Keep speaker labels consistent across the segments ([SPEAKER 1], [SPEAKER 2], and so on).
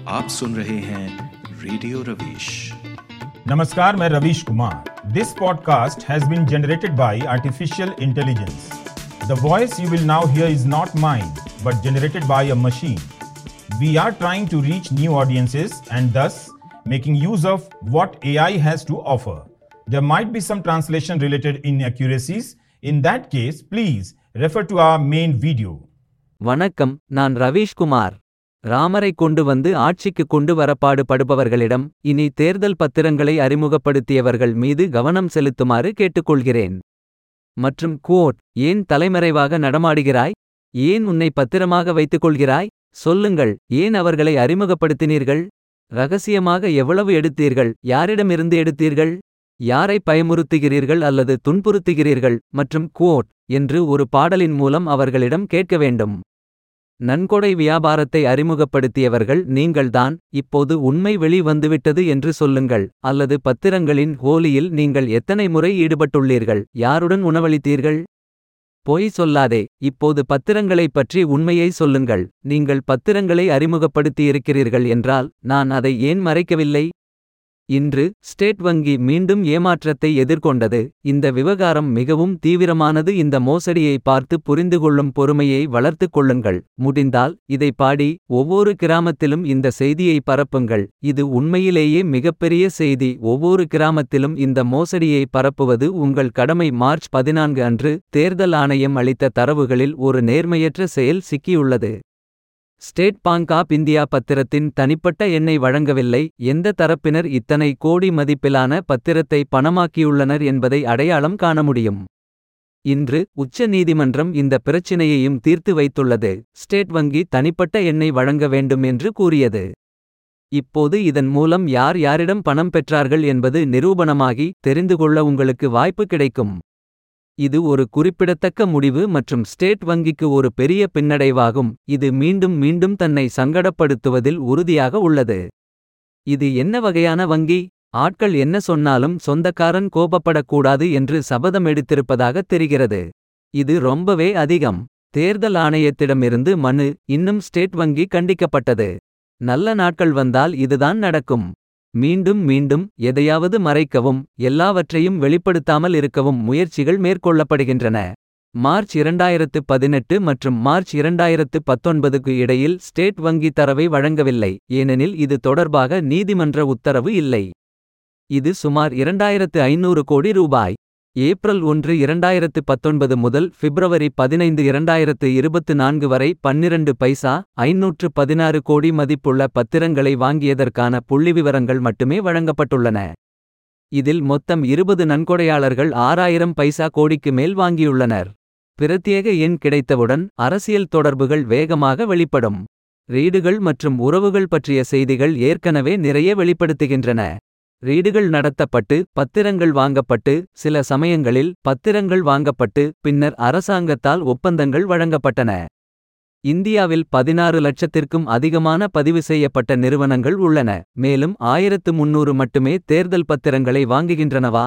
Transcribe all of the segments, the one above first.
[SPEAKER 1] आप सुन रहे हैं रेडियो रवीश
[SPEAKER 2] नमस्कार मैं Ravish Kumar this podcast has been generated by artificial intelligence the voice you will now hear is not mine but generated by a machine we are trying to reach new audiences and thus making use of what AI has to offer. There might be some translation related inaccuracies. In that case, please refer to our main video.
[SPEAKER 3] வணக்கம் நான் ரவீஷ்குமார் ராமரை கொண்டு வந்து ஆட்சிக்கு கொண்டு வர பாடுபடுபவர்களிடம் இனி தேர்தல் பத்திரங்களை அறிமுகப்படுத்தியவர்கள் மீது கவனம் செலுத்துமாறு கேட்டுக்கொள்கிறேன் மற்றும் குவோட் ஏன் தலைமறைவாக நடமாடுகிறாய் ஏன் உன்னை பத்திரமாக வைத்துக் கொள்கிறாய் சொல்லுங்கள் ஏன் அவர்களை அறிமுகப்படுத்தினீர்கள் ரகசியமாக எவ்வளவு எடுத்தீர்கள் யாரிடமிருந்து எடுத்தீர்கள் யாரை பயமுறுத்துகிறீர்கள் அல்லது துன்புறுத்துகிறீர்கள் மற்றும் குவோட் என்று ஒரு பாடலின் மூலம் அவர்களிடம் கேட்க வேண்டும் நன்கொடை வியாபாரத்தை அறிமுகப்படுத்தியவர்கள் நீங்கள்தான் இப்போது உண்மை வெளி வந்துவிட்டது என்று சொல்லுங்கள் அல்லது பத்திரங்களின் ஹோலியில் நீங்கள் எத்தனை முறை ஈடுபட்டுள்ளீர்கள் யாருடன் உணவளித்தீர்கள் பொய் சொல்லாதே இப்போது பத்திரங்களைப் பற்றி உண்மையை சொல்லுங்கள் நீங்கள் பத்திரங்களை அறிமுகப்படுத்தியிருக்கிறீர்கள் என்றால் நான் அதை ஏன் மறைக்கவில்லை இன்று ஸ்டேட் வங்கி மீண்டும் ஏமாற்றத்தை எதிர்கொண்டது இந்த விவகாரம் மிகவும் தீவிரமானது இந்த மோசடியை பார்த்து புரிந்துகொள்ளும் பொறுமையை வளர்த்துக் கொள்ளுங்கள் முடிந்தால் இதை பாடி ஒவ்வொரு கிராமத்திலும் இந்த செய்தியை பரப்புங்கள் இது உண்மையிலேயே மிகப்பெரிய செய்தி ஒவ்வொரு கிராமத்திலும் இந்த மோசடியை பரப்புவது உங்கள் கடமை மார்ச் பதினான்கு அன்று தேர்தல் ஆணையம் அளித்த தரவுகளில் ஒரு நேர்மையற்ற செயல் சிக்கியுள்ளது ஸ்டேட் பாங்க் ஆப் இந்தியா பத்திரத்தின் தனிப்பட்ட எண்ணை வழங்கவில்லை எந்த தரப்பினர் இத்தனை கோடி மதிப்பிலான பத்திரத்தை பணமாக்கியுள்ளனர் என்பதை அடையாளம் காண முடியும் இன்று உச்ச நீதிமன்றம் இந்த பிரச்சினையையும் தீர்த்து வைத்துள்ளது ஸ்டேட் வங்கி தனிப்பட்ட எண்ணை வழங்க வேண்டும் என்று கூறியது இப்போது இதன் மூலம் யார் யாரிடம் பணம் பெற்றார்கள் என்பது நிரூபணமாகி தெரிந்துகொள்ள உங்களுக்கு வாய்ப்பு கிடைக்கும் இது ஒரு குறிப்பிடத்தக்க முடிவு மற்றும் ஸ்டேட் வங்கிக்கு ஒரு பெரிய பின்னடைவாகும் இது மீண்டும் மீண்டும் தன்னை சங்கடப்படுத்துவதில் உறுதியாக உள்ளது இது என்ன வகையான வங்கி ஆட்கள் என்ன சொன்னாலும் சொந்தக்காரன் கோபப்படக்கூடாது என்று சபதம் எடுத்திருப்பதாக தெரிகிறது இது ரொம்பவே அதிகம் தேர்தல் ஆணையத்திடமிருந்து மனு இன்னும் ஸ்டேட் வங்கி கண்டிக்கப்பட்டது நல்ல நாட்கள் வந்தால் இதுதான் நடக்கும் மீண்டும் மீண்டும் எதையாவது மறைக்கவும் எல்லாவற்றையும் வெளிப்படுத்தாமல் இருக்கவும் முயற்சிகள் மேற்கொள்ளப்படுகின்றன மார்ச் இரண்டாயிரத்து பதினெட்டு மற்றும் மார்ச் இரண்டாயிரத்து பத்தொன்பதுக்கு இடையில் ஸ்டேட் வங்கி தரவை வழங்கவில்லை ஏனெனில் இது தொடர்பாக நீதிமன்ற உத்தரவு இல்லை இது சுமார் இரண்டாயிரத்து ஐநூறு கோடி ரூபாய் ஏப்ரல் ஒன்று இரண்டாயிரத்து பத்தொன்பது முதல் பிப்ரவரி பதினைந்து இரண்டாயிரத்து இருபத்து நான்கு வரை பன்னிரண்டு பைசா ஐநூற்று பதினாறு கோடி மதிப்புள்ள பத்திரங்களை வாங்கியதற்கான புள்ளிவிவரங்கள் மட்டுமே வழங்கப்பட்டுள்ளன இதில் மொத்தம் இருபது நன்கொடையாளர்கள் ஆறாயிரம் பைசா கோடிக்கு மேல் வாங்கியுள்ளனர் பிரத்யேக எண் கிடைத்தவுடன் அரசியல் தொடர்புகள் வேகமாக வெளிப்படும் ரீடுகள் மற்றும் உறவுகள் பற்றிய செய்திகள் ஏற்கனவே நிறைய வெளிப்படுத்துகின்றன ரீடுகள் நடத்தப்பட்டு பத்திரங்கள் வாங்கப்பட்டு சில சமயங்களில் பத்திரங்கள் வாங்கப்பட்டு பின்னர் அரசாங்கத்தால் ஒப்பந்தங்கள் வழங்கப்பட்டன இந்தியாவில் பதினாறு லட்சத்திற்கும் அதிகமான பதிவு செய்யப்பட்ட நிறுவனங்கள் உள்ளன மேலும் ஆயிரத்து முன்னூறு மட்டுமே தேர்தல் பத்திரங்களை வாங்குகின்றனவா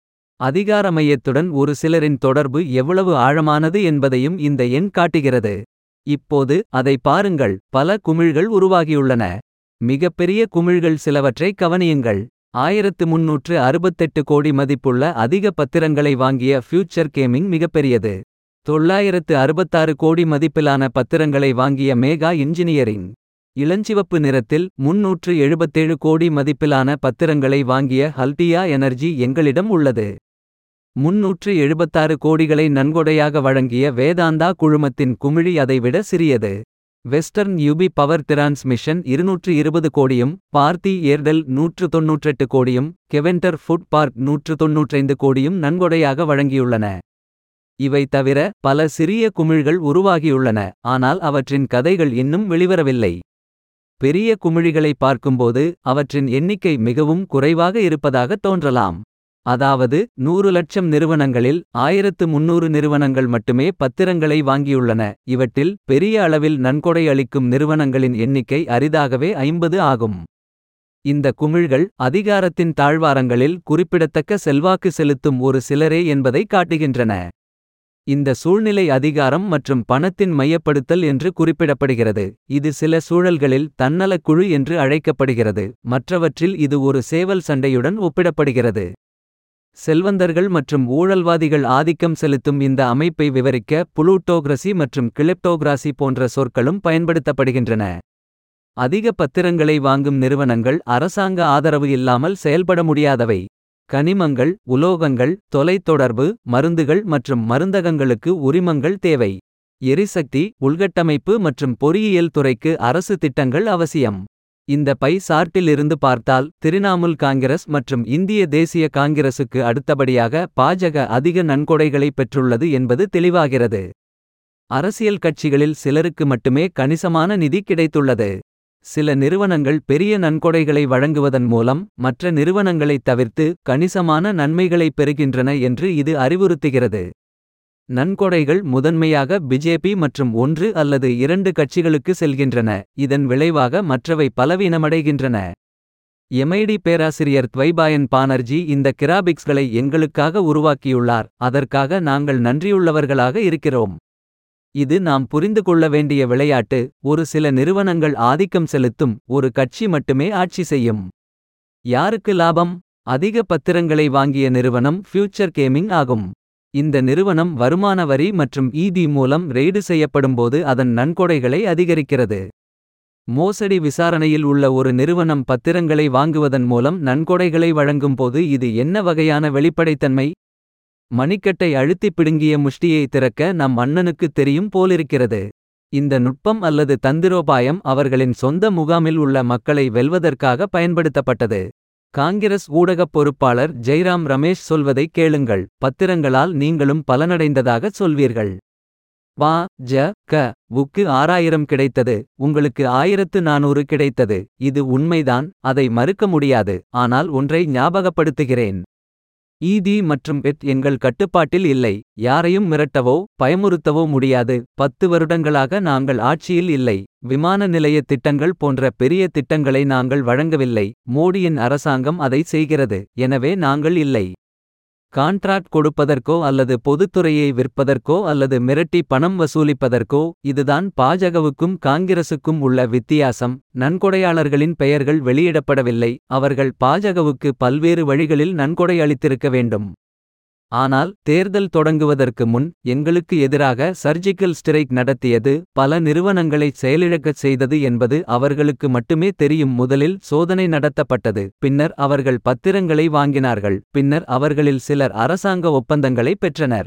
[SPEAKER 3] அதிகார மையத்துடன் ஒரு சிலரின் தொடர்பு எவ்வளவு ஆழமானது என்பதையும் இந்த எண் காட்டுகிறது இப்போது அதை பாருங்கள் பல குமிழ்கள் உருவாகியுள்ளன மிகப்பெரிய குமிழ்கள் சிலவற்றை கவனியுங்கள் ஆயிரத்து முன்னூற்று அறுபத்தெட்டு கோடி மதிப்புள்ள அதிக பத்திரங்களை வாங்கிய ஃபியூச்சர் கேமிங் மிகப்பெரியது தொள்ளாயிரத்து அறுபத்தாறு கோடி மதிப்பிலான பத்திரங்களை வாங்கிய மேகா இன்ஜினியரிங் இளஞ்சிவப்பு நிறத்தில் முன்னூற்று எழுபத்தேழு கோடி மதிப்பிலான பத்திரங்களை வாங்கிய ஹல்டியா எனர்ஜி எங்களிடம் உள்ளது முன்னூற்று எழுபத்தாறு கோடிகளை நன்கொடையாக வழங்கிய வேதாந்தா குழுமத்தின் குமிழி அதைவிட சிறியது வெஸ்டர்ன் யூபி பவர் டிரான்ஸ்மிஷன் இருநூற்று இருபது கோடியும் பார்த்தி ஏர்டெல் நூற்று தொன்னூற்றெட்டு கோடியும் கெவென்டர் ஃபுட் பார்க் நூற்று தொன்னூற்றைந்து கோடியும் நன்கொடையாக வழங்கியுள்ளன இவை தவிர பல சிறிய குமிழ்கள் உருவாகியுள்ளன ஆனால் அவற்றின் கதைகள் இன்னும் வெளிவரவில்லை பெரிய குமிழிகளை பார்க்கும்போது அவற்றின் எண்ணிக்கை மிகவும் குறைவாக இருப்பதாக தோன்றலாம் அதாவது நூறு லட்சம் நிறுவனங்களில் ஆயிரத்து முன்னூறு நிறுவனங்கள் மட்டுமே பத்திரங்களை வாங்கியுள்ளன இவற்றில் பெரிய அளவில் நன்கொடை அளிக்கும் நிறுவனங்களின் எண்ணிக்கை அரிதாகவே ஐம்பது ஆகும் இந்த குமிழ்கள் அதிகாரத்தின் தாழ்வாரங்களில் குறிப்பிடத்தக்க செல்வாக்கு செலுத்தும் ஒரு சிலரே என்பதை காட்டுகின்றன இந்த சூழ்நிலை அதிகாரம் மற்றும் பணத்தின் மையப்படுத்தல் என்று குறிப்பிடப்படுகிறது இது சில சூழல்களில் தன்னலக் குழு என்று அழைக்கப்படுகிறது மற்றவற்றில் இது ஒரு சேவல் சண்டையுடன் ஒப்பிடப்படுகிறது செல்வந்தர்கள் மற்றும் ஊழல்வாதிகள் ஆதிக்கம் செலுத்தும் இந்த அமைப்பை விவரிக்க புளூட்டோகிரசி மற்றும் கிளிப்டோகிராசி போன்ற சொற்களும் பயன்படுத்தப்படுகின்றன அதிக பத்திரங்களை வாங்கும் நிறுவனங்கள் அரசாங்க ஆதரவு இல்லாமல் செயல்பட முடியாதவை கனிமங்கள் உலோகங்கள் தொலைத்தொடர்பு மருந்துகள் மற்றும் மருந்தகங்களுக்கு உரிமங்கள் தேவை எரிசக்தி உள்கட்டமைப்பு மற்றும் பொறியியல் துறைக்கு அரசு திட்டங்கள் அவசியம் இந்த பை சார்ட்டில் இருந்து பார்த்தால் திரிணாமுல் காங்கிரஸ் மற்றும் இந்திய தேசிய காங்கிரசுக்கு அடுத்தபடியாக பாஜக அதிக நன்கொடைகளை பெற்றுள்ளது என்பது தெளிவாகிறது அரசியல் கட்சிகளில் சிலருக்கு மட்டுமே கணிசமான நிதி கிடைத்துள்ளது சில நிறுவனங்கள் பெரிய நன்கொடைகளை வழங்குவதன் மூலம் மற்ற நிறுவனங்களைத் தவிர்த்து கணிசமான நன்மைகளை பெறுகின்றன என்று இது அறிவுறுத்துகிறது நன்கொடைகள் முதன்மையாக பிஜேபி மற்றும் ஒன்று அல்லது இரண்டு கட்சிகளுக்கு செல்கின்றன இதன் விளைவாக மற்றவை பலவீனமடைகின்றன எம்ஐடி பேராசிரியர் துவைபாயன் பானர்ஜி இந்த கிராபிக்ஸ்களை எங்களுக்காக உருவாக்கியுள்ளார் அதற்காக நாங்கள் நன்றியுள்ளவர்களாக இருக்கிறோம் இது நாம் புரிந்து கொள்ள வேண்டிய விளையாட்டு ஒரு சில நிறுவனங்கள் ஆதிக்கம் செலுத்தும் ஒரு கட்சி மட்டுமே ஆட்சி செய்யும் யாருக்கு லாபம் அதிக பத்திரங்களை வாங்கிய நிறுவனம் ஃபியூச்சர் கேமிங் ஆகும் இந்த நிறுவனம் வருமான வரி மற்றும் ஈதி மூலம் ரெய்டு செய்யப்படும்போது அதன் நன்கொடைகளை அதிகரிக்கிறது மோசடி விசாரணையில் உள்ள ஒரு நிறுவனம் பத்திரங்களை வாங்குவதன் மூலம் நன்கொடைகளை வழங்கும்போது இது என்ன வகையான வெளிப்படைத்தன்மை மணிக்கட்டை அழுத்திப் பிடுங்கிய முஷ்டியை திறக்க நம் அண்ணனுக்கு தெரியும் போலிருக்கிறது இந்த நுட்பம் அல்லது தந்திரோபாயம் அவர்களின் சொந்த முகாமில் உள்ள மக்களை வெல்வதற்காக பயன்படுத்தப்பட்டது காங்கிரஸ் ஊடகப் பொறுப்பாளர் ஜெய்ராம் ரமேஷ் சொல்வதை கேளுங்கள் பத்திரங்களால் நீங்களும் பலனடைந்ததாகச் சொல்வீர்கள் வா ஜ க வுக்கு ஆறாயிரம் கிடைத்தது உங்களுக்கு ஆயிரத்து நானூறு கிடைத்தது இது உண்மைதான் அதை மறுக்க முடியாது ஆனால் ஒன்றை ஞாபகப்படுத்துகிறேன் ஈதி மற்றும் பெட் எங்கள் கட்டுப்பாட்டில் இல்லை யாரையும் மிரட்டவோ பயமுறுத்தவோ முடியாது பத்து வருடங்களாக நாங்கள் ஆட்சியில் இல்லை விமான நிலைய திட்டங்கள் போன்ற பெரிய திட்டங்களை நாங்கள் வழங்கவில்லை மோடியின் அரசாங்கம் அதை செய்கிறது எனவே நாங்கள் இல்லை கான்ட்ராக்ட் கொடுப்பதற்கோ அல்லது பொதுத்துறையை விற்பதற்கோ அல்லது மிரட்டி பணம் வசூலிப்பதற்கோ இதுதான் பாஜகவுக்கும் காங்கிரசுக்கும் உள்ள வித்தியாசம் நன்கொடையாளர்களின் பெயர்கள் வெளியிடப்படவில்லை அவர்கள் பாஜகவுக்கு பல்வேறு வழிகளில் நன்கொடை அளித்திருக்க வேண்டும் ஆனால் தேர்தல் தொடங்குவதற்கு முன் எங்களுக்கு எதிராக சர்ஜிக்கல் ஸ்டிரைக் நடத்தியது பல நிறுவனங்களை செயலிழக்கச் செய்தது என்பது அவர்களுக்கு மட்டுமே தெரியும் முதலில் சோதனை நடத்தப்பட்டது பின்னர் அவர்கள் பத்திரங்களை வாங்கினார்கள் பின்னர் அவர்களில் சிலர் அரசாங்க ஒப்பந்தங்களை பெற்றனர்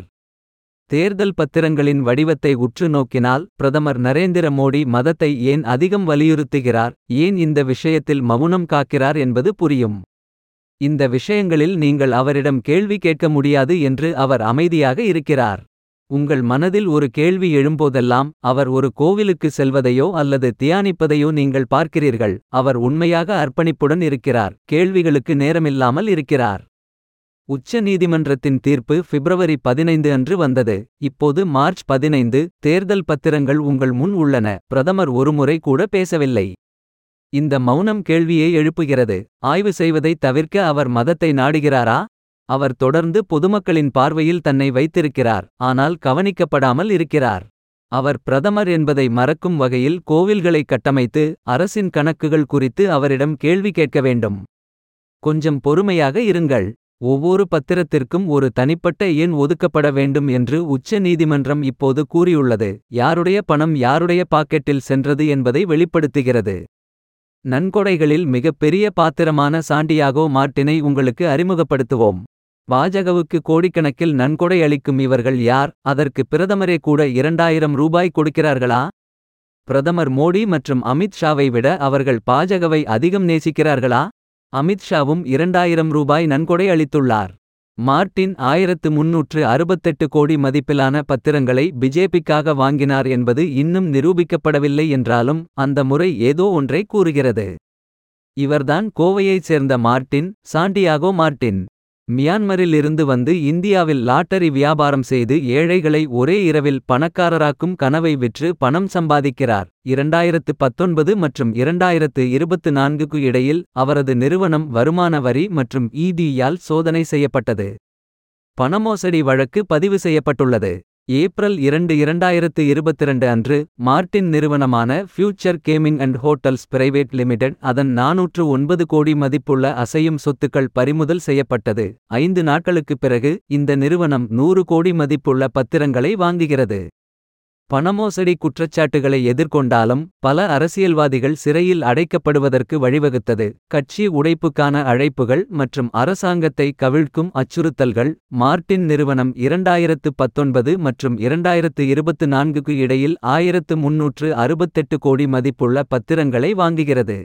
[SPEAKER 3] தேர்தல் பத்திரங்களின் வடிவத்தை உற்று நோக்கினால் பிரதமர் நரேந்திர மோடி மதத்தை ஏன் அதிகம் வலியுறுத்துகிறார் ஏன் இந்த விஷயத்தில் மவுனம் காக்கிறார் என்பது புரியும் இந்த விஷயங்களில் நீங்கள் அவரிடம் கேள்வி கேட்க முடியாது என்று அவர் அமைதியாக இருக்கிறார் உங்கள் மனதில் ஒரு கேள்வி எழும்போதெல்லாம் அவர் ஒரு கோவிலுக்கு செல்வதையோ அல்லது தியானிப்பதையோ நீங்கள் பார்க்கிறீர்கள் அவர் உண்மையாக அர்ப்பணிப்புடன் இருக்கிறார் கேள்விகளுக்கு நேரமில்லாமல் இருக்கிறார் உச்ச நீதிமன்றத்தின் தீர்ப்பு பிப்ரவரி பதினைந்து அன்று வந்தது இப்போது மார்ச் பதினைந்து தேர்தல் பத்திரங்கள் உங்கள் முன் உள்ளன பிரதமர் ஒருமுறை கூட பேசவில்லை இந்த மௌனம் கேள்வியை எழுப்புகிறது ஆய்வு செய்வதை தவிர்க்க அவர் மதத்தை நாடுகிறாரா அவர் தொடர்ந்து பொதுமக்களின் பார்வையில் தன்னை வைத்திருக்கிறார் ஆனால் கவனிக்கப்படாமல் இருக்கிறார் அவர் பிரதமர் என்பதை மறக்கும் வகையில் கோவில்களை கட்டமைத்து அரசின் கணக்குகள் குறித்து அவரிடம் கேள்வி கேட்க வேண்டும் கொஞ்சம் பொறுமையாக இருங்கள் ஒவ்வொரு பத்திரத்திற்கும் ஒரு தனிப்பட்ட எண் ஒதுக்கப்பட வேண்டும் என்று உச்ச நீதிமன்றம் இப்போது கூறியுள்ளது யாருடைய பணம் யாருடைய பாக்கெட்டில் சென்றது என்பதை வெளிப்படுத்துகிறது நன்கொடைகளில் மிகப்பெரிய பாத்திரமான சாண்டியாகோ மார்ட்டினை உங்களுக்கு அறிமுகப்படுத்துவோம் பாஜகவுக்கு கோடிக்கணக்கில் நன்கொடை அளிக்கும் இவர்கள் யார் அதற்கு பிரதமரே கூட இரண்டாயிரம் ரூபாய் கொடுக்கிறார்களா பிரதமர் மோடி மற்றும் அமித் ஷாவை விட அவர்கள் பாஜகவை அதிகம் நேசிக்கிறார்களா அமித் ஷாவும் இரண்டாயிரம் ரூபாய் நன்கொடை அளித்துள்ளார் மார்ட்டின் ஆயிரத்து முன்னூற்று அறுபத்தெட்டு கோடி மதிப்பிலான பத்திரங்களை பிஜேபிக்காக வாங்கினார் என்பது இன்னும் நிரூபிக்கப்படவில்லை என்றாலும் அந்த முறை ஏதோ ஒன்றை கூறுகிறது இவர்தான் கோவையைச் சேர்ந்த மார்ட்டின் சாண்டியாகோ மார்ட்டின் மியான்மரில் இருந்து வந்து இந்தியாவில் லாட்டரி வியாபாரம் செய்து ஏழைகளை ஒரே இரவில் பணக்காரராக்கும் கனவை விற்று பணம் சம்பாதிக்கிறார் இரண்டாயிரத்து பத்தொன்பது மற்றும் இரண்டாயிரத்து இருபத்து நான்குக்கு இடையில் அவரது நிறுவனம் வருமான வரி மற்றும் ஈடியால் சோதனை செய்யப்பட்டது பணமோசடி வழக்கு பதிவு செய்யப்பட்டுள்ளது ஏப்ரல் இரண்டு இரண்டாயிரத்து இருபத்திரண்டு அன்று மார்ட்டின் நிறுவனமான future gaming and hotels private limited அதன் நாநூற்று ஒன்பது கோடி மதிப்புள்ள அசையும் சொத்துக்கள் பறிமுதல் செய்யப்பட்டது ஐந்து நாட்களுக்குப் பிறகு இந்த நிறுவனம் நூறு கோடி மதிப்புள்ள பத்திரங்களை வாங்குகிறது பணமோசடி குற்றச்சாட்டுகளை எதிர்கொண்டாலும் பல அரசியல்வாதிகள் சிறையில் அடைக்கப்படுவதற்கு வழிவகுத்தது கட்சி உடைப்புக்கான அழைப்புகள் மற்றும் அரசாங்கத்தை கவிழ்க்கும் அச்சுறுத்தல்கள் மார்ட்டின் நிறுவனம் இரண்டாயிரத்து பத்தொன்பது மற்றும் இரண்டாயிரத்து இருபத்து நான்குக்கு இடையில் ஆயிரத்து முன்னூற்று அறுபத்தெட்டு கோடி மதிப்புள்ள பத்திரங்களை வாங்குகிறது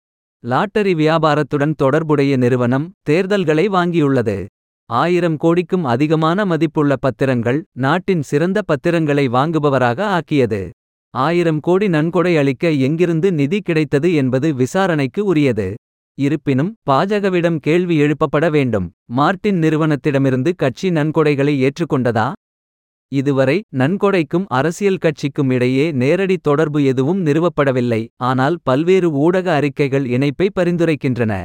[SPEAKER 3] லாட்டரி வியாபாரத்துடன் தொடர்புடைய நிறுவனம் தேர்தல்களை வாங்கியுள்ளது ஆயிரம் கோடிக்கும் அதிகமான மதிப்புள்ள பத்திரங்கள் நாட்டின் சிறந்த பத்திரங்களை வாங்குபவராக ஆக்கியது ஆயிரம் கோடி நன்கொடை அளிக்க எங்கிருந்து நிதி கிடைத்தது என்பது விசாரணைக்கு உரியது இருப்பினும் பாஜகவிடம் கேள்வி எழுப்பப்பட வேண்டும் மார்ட்டின் நிறுவனத்திடமிருந்து கட்சி நன்கொடைகளை ஏற்றுக்கொண்டதா இதுவரை நன்கொடைக்கும் அரசியல் கட்சிக்கும் இடையே நேரடி தொடர்பு எதுவும் நிறுவப்படவில்லை ஆனால் பல்வேறு ஊடக அறிக்கைகள் இணைப்பை பரிந்துரைக்கின்றன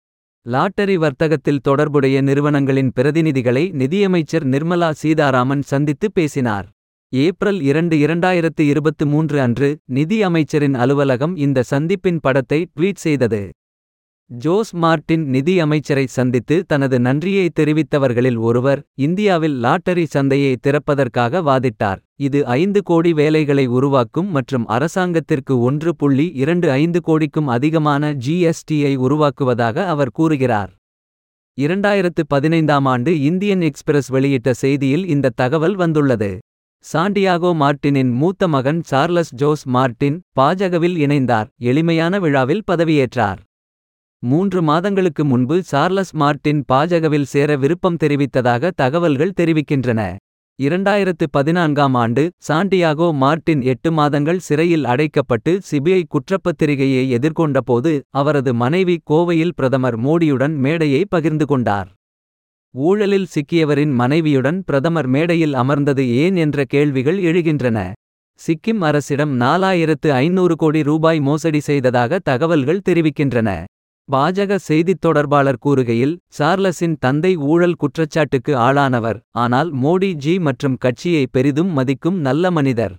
[SPEAKER 3] லாட்டரி வர்த்தகத்தில் தொடர்புடைய நிறுவனங்களின் பிரதிநிதிகளை நிதியமைச்சர் நிர்மலா சீதாராமன் சந்தித்து பேசினார் ஏப்ரல் இரண்டு இரண்டாயிரத்து இருபத்து மூன்று அன்று நிதி அமைச்சரின் அலுவலகம் இந்த சந்திப்பின் படத்தை ட்வீட் செய்தது ஜோஸ் மார்ட்டின் நிதி அமைச்சரை சந்தித்து தனது நன்றியை தெரிவித்தவர்களில் ஒருவர் இந்தியாவில் லாட்டரி சந்தையை திறப்பதற்காக வாதிட்டார் இது ஐந்து கோடி வேலைகளை உருவாக்கும் மற்றும் அரசாங்கத்திற்கு ஒன்று புள்ளி இரண்டு ஐந்து கோடிக்கும் அதிகமான ஜிஎஸ்டியை உருவாக்குவதாக அவர் கூறுகிறார் இரண்டாயிரத்து பதினைந்தாம் ஆண்டு இந்தியன் எக்ஸ்பிரஸ் வெளியிட்ட செய்தியில் இந்த தகவல் வந்துள்ளது சாண்டியாகோ மார்ட்டினின் மூத்த மகன் சார்லஸ் ஜோஸ் மார்ட்டின் பாஜகவில் இணைந்தார் எளிமையான விழாவில் பதவியேற்றார் மூன்று மாதங்களுக்கு முன்பு சார்லஸ் மார்ட்டின் பாஜகவில் சேர விருப்பம் தெரிவித்ததாக தகவல்கள் தெரிவிக்கின்றன இரண்டாயிரத்து பதினான்காம் ஆண்டு சாண்டியாகோ மார்ட்டின் எட்டு மாதங்கள் சிறையில் அடைக்கப்பட்டு சிபிஐ குற்றப்பத்திரிகையை எதிர்கொண்டபோது அவரது மனைவி கோவையில் பிரதமர் மோடியுடன் மேடையை பகிர்ந்து கொண்டார் ஊழலில் சிக்கியவரின் மனைவியுடன் பிரதமர் மேடையில் அமர்ந்தது ஏன் என்ற கேள்விகள் எழுகின்றன சிக்கிம் அரசிடம் நாலாயிரத்து ஐநூறு கோடி ரூபாய் மோசடி செய்ததாக தகவல்கள் தெரிவிக்கின்றன பாஜக செய்தித் தொடர்பாளர் கூறுகையில் சார்லஸின் தந்தை ஊழல் குற்றச்சாட்டுக்கு ஆளானவர் ஆனால் மோடி ஜி மற்றும் கட்சியை பெரிதும் மதிக்கும் நல்ல மனிதர்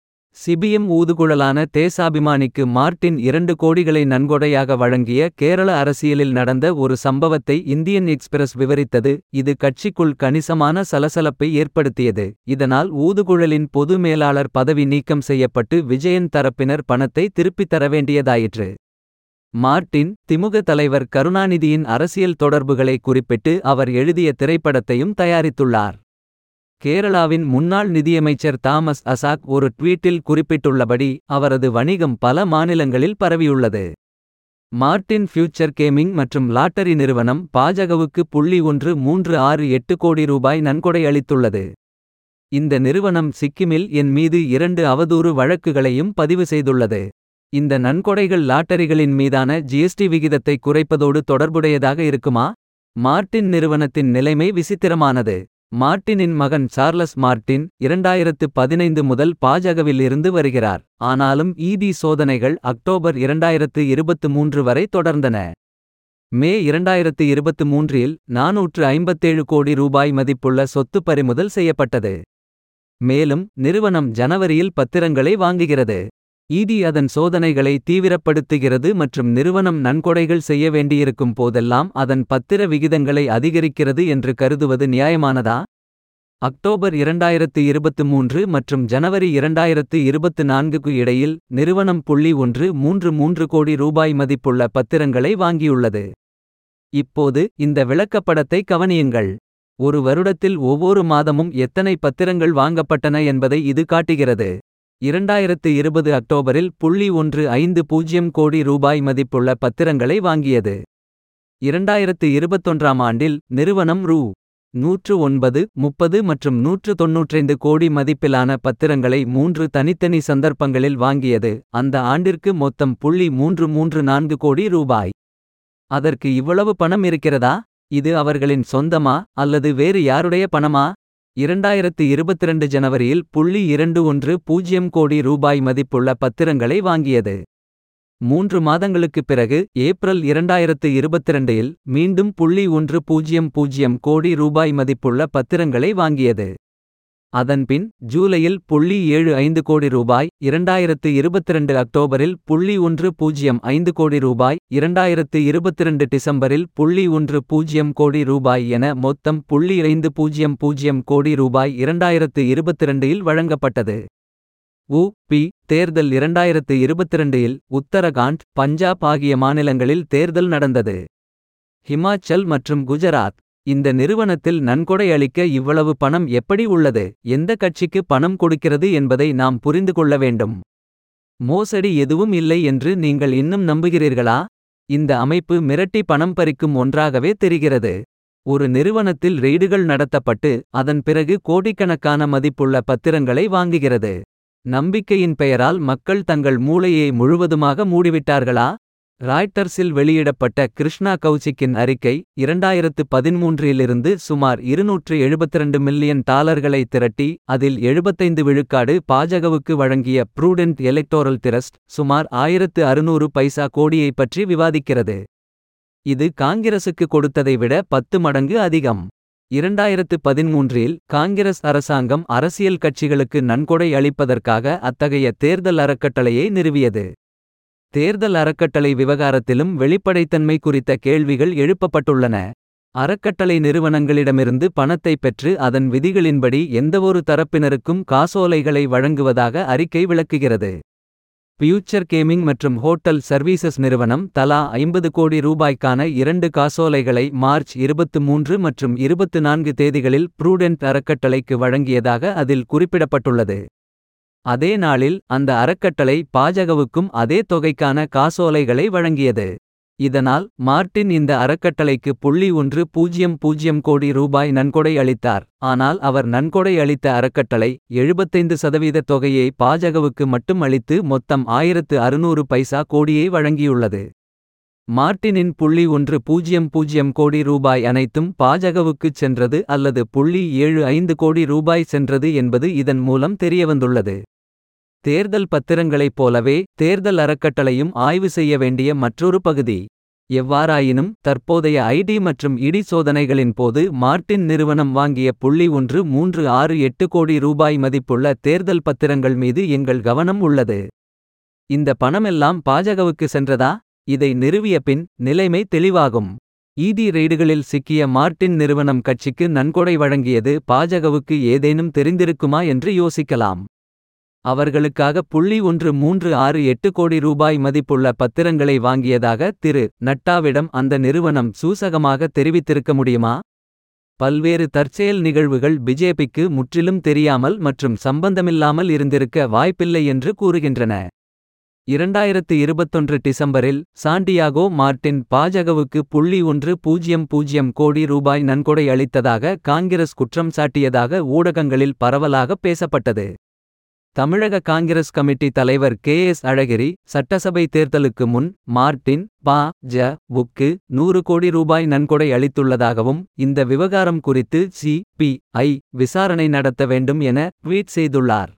[SPEAKER 3] சிபிஎம் ஊதுகுழலான தேசாபிமானிக்கு மார்ட்டின் இரண்டு கோடிகளை நன்கொடையாக வழங்கிய கேரள அரசியலில் நடந்த ஒரு சம்பவத்தை இந்தியன் எக்ஸ்பிரஸ் விவரித்தது இது கட்சிக்குள் கணிசமான சலசலப்பை ஏற்படுத்தியது இதனால் ஊதுகுழலின் பொது மேலாளர் பதவி நீக்கம் செய்யப்பட்டு விஜயன் தரப்பினர் பணத்தை திருப்பித் தர வேண்டியதாயிற்று மார்ட்டின் திமுக தலைவர் கருணாநிதியின் அரசியல் தொடர்புகளை குறிப்பிட்டு அவர் எழுதிய திரைப்படத்தையும் தயாரித்துள்ளார் கேரளாவின் முன்னாள் நிதியமைச்சர் தாமஸ் அசாக் ஒரு ட்வீட்டில் குறிப்பிட்டுள்ளபடி அவரது வணிகம் பல மாநிலங்களில் பரவியுள்ளது மார்ட்டின் ஃபியூச்சர் கேமிங் மற்றும் லாட்டரி நிறுவனம் பாஜகவுக்கு புள்ளி ஒன்று மூன்று ஆறு எட்டு கோடி ரூபாய் நன்கொடை அளித்துள்ளது இந்த நிறுவனம் சிக்கிமில் என் மீது இரண்டு அவதூறு வழக்குகளையும் பதிவு செய்துள்ளது இந்த நன்கொடைகள் லாட்டரிகளின் மீதான ஜிஎஸ்டி விகிதத்தை குறைப்பதோடு தொடர்புடையதாக இருக்குமா மார்ட்டின் நிறுவனத்தின் நிலைமை விசித்திரமானது மார்ட்டினின் மகன் சார்லஸ் மார்ட்டின் இரண்டாயிரத்து பதினைந்து முதல் பாஜகவில் இருந்து வருகிறார் ஆனாலும் ஈடி சோதனைகள் அக்டோபர் இரண்டாயிரத்து இருபத்து மூன்று வரை தொடர்ந்தன மே இரண்டாயிரத்து இருபத்து மூன்றில் நாநூற்று ஐம்பத்தேழு கோடி ரூபாய் மதிப்புள்ள சொத்து பறிமுதல் செய்யப்பட்டது மேலும் நிறுவனம் ஜனவரியில் பத்திரங்களை வாங்குகிறது ஈடி அதன் சோதனைகளை தீவிரப்படுத்துகிறது மற்றும் நிறுவனம் நன்கொடைகள் செய்ய வேண்டியிருக்கும் போதெல்லாம் அதன் பத்திர விகிதங்களை அதிகரிக்கிறது என்று கருதுவது நியாயமானதா அக்டோபர் இரண்டாயிரத்து இருபத்து மூன்று மற்றும் ஜனவரி இரண்டாயிரத்து இருபத்து நான்குக்கு இடையில் நிறுவனம் புள்ளி ஒன்று மூன்று மூன்று கோடி ரூபாய் மதிப்புள்ள பத்திரங்களை வாங்கியுள்ளது இப்போது இந்த விளக்கப்படத்தை கவனியுங்கள் ஒரு வருடத்தில் ஒவ்வொரு மாதமும் எத்தனை பத்திரங்கள் வாங்கப்பட்டன என்பதை இது காட்டுகிறது இரண்டாயிரத்து இருபது அக்டோபரில் புள்ளி ஒன்று ஐந்து பூஜ்ஜியம் கோடி ரூபாய் மதிப்புள்ள பத்திரங்களை வாங்கியது இரண்டாயிரத்து இருபத்தொன்றாம் ஆண்டில் நிறுவனம் ரூ நூற்று ஒன்பது முப்பது மற்றும் நூற்று தொன்னூற்றைந்து கோடி மதிப்பிலான பத்திரங்களை மூன்று தனித்தனி சந்தர்ப்பங்களில் வாங்கியது அந்த ஆண்டிற்கு மொத்தம் புள்ளி மூன்று மூன்று நான்கு கோடி ரூபாய் அதற்கு இவ்வளவு பணம் இருக்கிறதா இது அவர்களின் சொந்தமா அல்லது வேறு யாருடைய பணமா இரண்டாயிரத்து இருபத்திரண்டு ஜனவரியில் புள்ளி இரண்டு ஒன்று பூஜ்ஜியம் கோடி ரூபாய் மதிப்புள்ள பத்திரங்களை வாங்கியது மூன்று மாதங்களுக்குப் பிறகு ஏப்ரல் இரண்டாயிரத்து இருபத்திரண்டில் மீண்டும் புள்ளி ஒன்று பூஜ்ஜியம் பூஜ்ஜியம் கோடி ரூபாய் மதிப்புள்ள பத்திரங்களை வாங்கியது அதன்பின் ஜூலையில் புள்ளி ஏழு ஐந்து கோடி ரூபாய் இரண்டாயிரத்து இருபத்திரண்டு அக்டோபரில் புள்ளி ஒன்று பூஜ்ஜியம் ஐந்து கோடி ரூபாய் இரண்டாயிரத்து இருபத்திரண்டு டிசம்பரில் புள்ளி ஒன்று பூஜ்ஜியம் கோடி ரூபாய் என மொத்தம் புள்ளி ஐந்து பூஜ்ஜியம் பூஜ்ஜியம் கோடி ரூபாய் இரண்டாயிரத்து இருபத்திரண்டில் வழங்கப்பட்டது உ பி தேர்தல் இரண்டாயிரத்து இருபத்திரண்டில் உத்தரகாண்ட் பஞ்சாப் ஆகிய மாநிலங்களில் தேர்தல் நடந்தது ஹிமாச்சல் மற்றும் குஜராத் இந்த நிறுவனத்தில் நன்கொடை அளிக்க இவ்வளவு பணம் எப்படி உள்ளது எந்த கட்சிக்கு பணம் கொடுக்கிறது என்பதை நாம் புரிந்து கொள்ள வேண்டும் மோசடி எதுவும் இல்லை என்று நீங்கள் இன்னும் நம்புகிறீர்களா இந்த அமைப்பு மிரட்டி பணம் பறிக்கும் ஒன்றாகவே தெரிகிறது ஒரு நிறுவனத்தில் ரெய்டுகள் நடத்தப்பட்டு அதன் பிறகு கோடிக்கணக்கான மதிப்புள்ள பத்திரங்களை வாங்குகிறது நம்பிக்கையின் பெயரால் மக்கள் தங்கள் மூளையை முழுவதுமாக மூடிவிட்டார்களா ராய்ட்டர்ஸில் வெளியிடப்பட்ட கிருஷ்ணா கௌசிக்கின் அறிக்கை இரண்டாயிரத்து பதிமூன்றிலிருந்து சுமார் இருநூற்று எழுபத்திரண்டு மில்லியன் டாலர்களை திரட்டி அதில் எழுபத்தைந்து விழுக்காடு பாஜகவுக்கு வழங்கிய ப்ரூடென்ட் எலெக்டோரல் திரஸ்ட் சுமார் ஆயிரத்து அறுநூறு பைசா கோடியை பற்றி விவாதிக்கிறது இது காங்கிரசுக்கு கொடுத்ததை விட பத்து மடங்கு அதிகம் இரண்டாயிரத்து பதிமூன்றில் காங்கிரஸ் அரசாங்கம் அரசியல் கட்சிகளுக்கு நன்கொடை அளிப்பதற்காக அத்தகைய தேர்தல் அறக்கட்டளையை நிறுவியது தேர்தல் அறக்கட்டளை விவகாரத்திலும் வெளிப்படைத்தன்மை குறித்த கேள்விகள் எழுப்பப்பட்டுள்ளன அறக்கட்டளை நிறுவனங்களிடமிருந்து பணத்தை பெற்று அதன் விதிகளின்படி எந்தவொரு தரப்பினருக்கும் காசோலைகளை வழங்குவதாக அறிக்கை விளக்குகிறது பியூச்சர் கேமிங் மற்றும் ஹோட்டல் சர்வீசஸ் நிறுவனம் தலா ஐம்பது கோடி ரூபாய்க்கான இரண்டு காசோலைகளை மார்ச் இருபத்து மூன்று மற்றும் இருபத்து நான்கு தேதிகளில் ப்ரூடென்ட் அறக்கட்டளைக்கு வழங்கியதாக அதில் குறிப்பிடப்பட்டுள்ளது அதே நாளில் அந்த அறக்கட்டளை பாஜகவுக்கும் அதே தொகைக்கான காசோலைகளை வழங்கியது இதனால் மார்ட்டின் இந்த அறக்கட்டளைக்கு புள்ளி ஒன்று பூஜ்ஜியம் பூஜ்ஜியம் கோடி ரூபாய் நன்கொடை அளித்தார் ஆனால் அவர் நன்கொடை அளித்த அறக்கட்டளை எழுபத்தைந்து சதவீத தொகையை பாஜகவுக்கு மட்டும் அளித்து மொத்தம் ஆயிரத்து அறுநூறு பைசா கோடியை வழங்கியுள்ளது மார்ட்டினின் புள்ளி ஒன்று பூஜ்ஜியம் பூஜ்ஜியம் கோடி ரூபாய் அனைத்தும் பாஜகவுக்குச் சென்றது அல்லது புள்ளி ஏழு ஐந்து கோடி ரூபாய் சென்றது என்பது இதன் மூலம் தெரியவந்துள்ளது தேர்தல் பத்திரங்களைப் போலவே தேர்தல் அறக்கட்டளையும் ஆய்வு செய்ய வேண்டிய மற்றொரு பகுதி எவ்வாறாயினும் தற்போதைய ஐடி மற்றும் இடி சோதனைகளின் போது மார்ட்டின் நிறுவனம் வாங்கிய புள்ளி ஒன்று மூன்று ஆறு எட்டு கோடி ரூபாய் மதிப்புள்ள தேர்தல் பத்திரங்கள் மீது எங்கள் கவனம் உள்ளது இந்த பணமெல்லாம் பாஜகவுக்கு சென்றதா இதை நிறுவிய பின் நிலைமை தெளிவாகும் ஈடி ரெய்டுகளில் சிக்கிய மார்ட்டின் நிறுவனம் கட்சிக்கு நன்கொடை வழங்கியது பாஜகவுக்கு ஏதேனும் தெரிந்திருக்குமா என்று யோசிக்கலாம் அவர்களுக்காக புள்ளி ஒன்று மூன்று ஆறு எட்டு கோடி ரூபாய் மதிப்புள்ள பத்திரங்களை வாங்கியதாக திரு நட்டாவிடம் அந்த நிறுவனம் சூசகமாக தெரிவித்திருக்க முடியுமா பல்வேறு தற்செயல் நிகழ்வுகள் பிஜேபிக்கு முற்றிலும் தெரியாமல் மற்றும் சம்பந்தமில்லாமல் இருந்திருக்க வாய்ப்பில்லை என்று கூறுகின்றன இரண்டாயிரத்து இருபத்தொன்று டிசம்பரில் சாண்டியாகோ மார்ட்டின் பாஜகவுக்கு புள்ளி ஒன்று பூஜ்ஜியம் பூஜ்ஜியம் கோடி ரூபாய் நன்கொடை அளித்ததாக காங்கிரஸ் குற்றம் சாட்டியதாக ஊடகங்களில் பரவலாக பேசப்பட்டது தமிழக காங்கிரஸ் கமிட்டி தலைவர் கே எஸ் அழகிரி சட்டசபை தேர்தலுக்கு முன் மார்ட்டின் பா ஜ வுக்கு நூறு கோடி ரூபாய் நன்கொடை அளித்துள்ளதாகவும் இந்த விவகாரம் குறித்து சி பி ஐ விசாரணை நடத்த வேண்டும் என ட்வீட் செய்துள்ளார்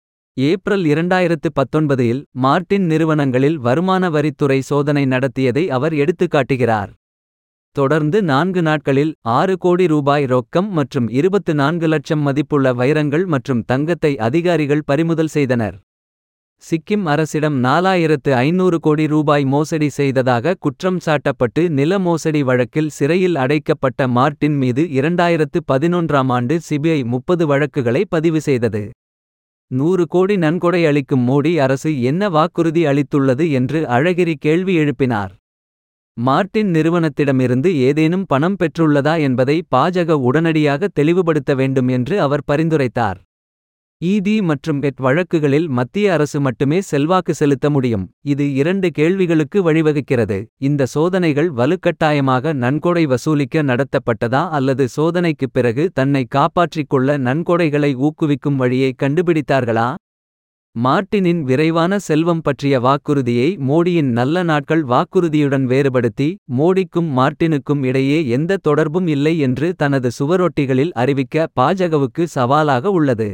[SPEAKER 3] ஏப்ரல் இரண்டாயிரத்து பத்தொன்பதில் மார்ட்டின் நிறுவனங்களில் வருமான வரித்துறை சோதனை நடத்தியதை அவர் எடுத்துக்காட்டுகிறார் தொடர்ந்து நான்கு நாட்களில் ஆறு கோடி ரூபாய் ரொக்கம் மற்றும் இருபத்து நான்கு லட்சம் மதிப்புள்ள வைரங்கள் மற்றும் தங்கத்தை அதிகாரிகள் பறிமுதல் செய்தனர் சிக்கிம் அரசிடம் நாலாயிரத்து ஐநூறு கோடி ரூபாய் மோசடி செய்ததாக குற்றம் சாட்டப்பட்டு நில மோசடி வழக்கில் சிறையில் அடைக்கப்பட்ட மார்ட்டின் மீது இரண்டாயிரத்து பதினொன்றாம் ஆண்டு சிபிஐ முப்பது வழக்குகளை பதிவு செய்தது நூறு கோடி நன்கொடை அளிக்கும் மோடி அரசு என்ன வாக்குறுதி அளித்துள்ளது என்று அழகிரி கேள்வி எழுப்பினார் மார்ட்டின் நிறுவனத்திடமிருந்து ஏதேனும் பணம் பெற்றுள்ளதா என்பதை பாஜக உடனடியாக தெளிவுபடுத்த வேண்டும் என்று அவர் பரிந்துரைத்தார் ஈடி மற்றும் எட் வழக்குகளில் மத்திய அரசு மட்டுமே செல்வாக்கு செலுத்த முடியும் இது இரண்டு கேள்விகளுக்கு வழிவகுக்கிறது இந்த சோதனைகள் வலுக்கட்டாயமாக நன்கொடை வசூலிக்க நடத்தப்பட்டதா அல்லது சோதனைக்குப் பிறகு தன்னை காப்பாற்றிக் கொள்ள நன்கொடைகளை ஊக்குவிக்கும் வழியை கண்டுபிடித்தார்களா மார்ட்டினின் விரைவான செல்வம் பற்றிய வாக்குறுதியை மோடியின் நல்ல நாட்கள் வாக்குறுதியுடன் வேறுபடுத்தி மோடிக்கும் மார்ட்டினுக்கும் இடையே எந்த தொடர்பும் இல்லை என்று தனது சுவரொட்டிகளில் அறிவிக்க பாஜகவுக்கு சவாலாக உள்ளது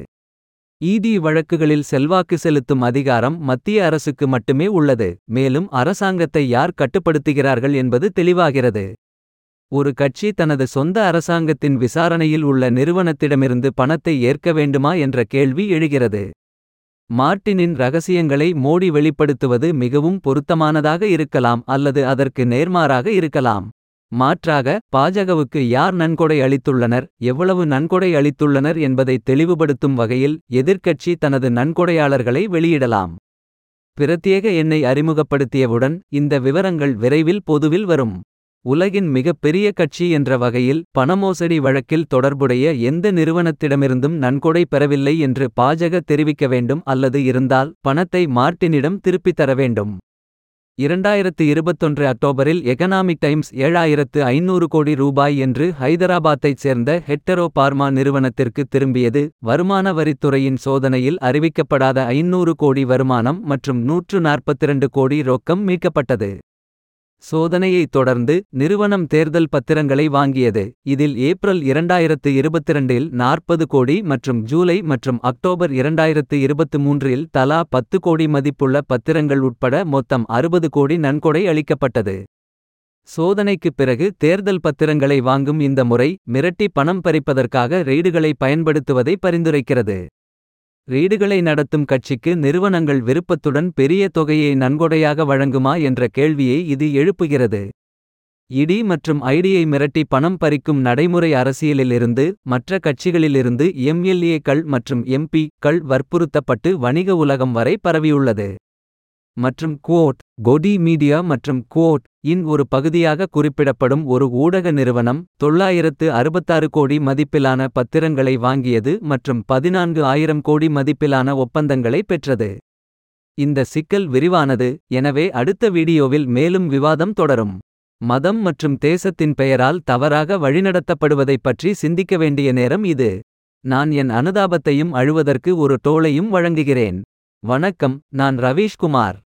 [SPEAKER 3] ஈடி வழக்குகளில் செல்வாக்கு செலுத்தும் அதிகாரம் மத்திய அரசுக்கு மட்டுமே உள்ளது மேலும் அரசாங்கத்தை யார் கட்டுப்படுத்துகிறார்கள் என்பது தெளிவாகிறது ஒரு கட்சி தனது சொந்த அரசாங்கத்தின் விசாரணையில் உள்ள நிறுவனத்திடமிருந்து பணத்தை ஏற்க வேண்டுமா என்ற கேள்வி எழுகிறது மார்ட்டினின் ரகசியங்களை மோடி வெளிப்படுத்துவது மிகவும் பொருத்தமானதாக இருக்கலாம் அல்லது அதற்கு நேர்மாறாக இருக்கலாம் மாற்றாக பாஜகவுக்கு யார் நன்கொடை அளித்துள்ளனர் எவ்வளவு நன்கொடை அளித்துள்ளனர் என்பதை தெளிவுபடுத்தும் வகையில் எதிர்க்கட்சி தனது நன்கொடையாளர்களை வெளியிடலாம் பிரத்யேக எண்ணை அறிமுகப்படுத்தியவுடன் இந்த விவரங்கள் விரைவில் பொதுவில் வரும் உலகின் மிகப் பெரிய கட்சி என்ற வகையில் பணமோசடி வழக்கில் தொடர்புடைய எந்த நிறுவனத்திடமிருந்தும் நன்கொடை பெறவில்லை என்று பாஜக தெரிவிக்க வேண்டும் அல்லது இருந்தால் பணத்தை மார்ட்டினிடம் திருப்பித் தர வேண்டும் இரண்டாயிரத்து இருபத்தொன்று அக்டோபரில் எகனாமிக் டைம்ஸ் ஏழாயிரத்து ஐநூறு கோடி ரூபாய் என்று ஹைதராபாத்தைச் சேர்ந்த ஹெட்டரோ பார்மா நிறுவனத்திற்கு திரும்பியது வருமான வரித்துறையின் சோதனையில் அறிவிக்கப்படாத ஐநூறு கோடி வருமானம் மற்றும் நூற்று நாற்பத்திரண்டு கோடி ரொக்கம் மீட்கப்பட்டது சோதனையைத் தொடர்ந்து நிறுவனம் தேர்தல் பத்திரங்களை வாங்கியது இதில் ஏப்ரல் இரண்டாயிரத்து இருபத்திரண்டில் நாற்பது கோடி மற்றும் ஜூலை மற்றும் அக்டோபர் இரண்டாயிரத்து இருபத்து மூன்றில் தலா பத்து கோடி மதிப்புள்ள பத்திரங்கள் உட்பட மொத்தம் அறுபது கோடி நன்கொடை அளிக்கப்பட்டது சோதனைக்குப் பிறகு தேர்தல் பத்திரங்களை வாங்கும் இந்த முறை மிரட்டி பணம் பறிப்பதற்காக ரெய்டுகளை பயன்படுத்துவதை பரிந்துரைக்கிறது ரீடுகளை நடத்தும் கட்சிக்கு நிறுவனங்கள் விருப்பத்துடன் பெரிய தொகையை நன்கொடையாக வழங்குமா என்ற கேள்வியை இது எழுப்புகிறது இடி மற்றும் ஐடியை மிரட்டி பணம் பறிக்கும் நடைமுறை அரசியலிலிருந்து மற்ற கட்சிகளிலிருந்து எம்எல்ஏக்கள் மற்றும் எம்பி கள் வற்புறுத்தப்பட்டு வணிக உலகம் வரை பரவியுள்ளது மற்றும் குவோட் கொடி மீடியா மற்றும் குவோட் இன் ஒரு பகுதியாக குறிப்பிடப்படும் ஒரு ஊடக நிறுவனம் தொள்ளாயிரத்து அறுபத்தாறு கோடி மதிப்பிலான பத்திரங்களை வாங்கியது மற்றும் பதினான்கு ஆயிரம் கோடி மதிப்பிலான ஒப்பந்தங்களை பெற்றது இந்த சிக்கல் விரிவானது எனவே அடுத்த வீடியோவில் மேலும் விவாதம் தொடரும் மதம் மற்றும் தேசத்தின் பெயரால் தவறாக வழிநடத்தப்படுவதைப் பற்றி சிந்திக்க வேண்டிய நேரம் இது நான் என் அனுதாபத்தையும் அழுவதற்கு ஒரு டோலையும் வழங்குகிறேன் வணக்கம் நான் ரவீஷ்குமார்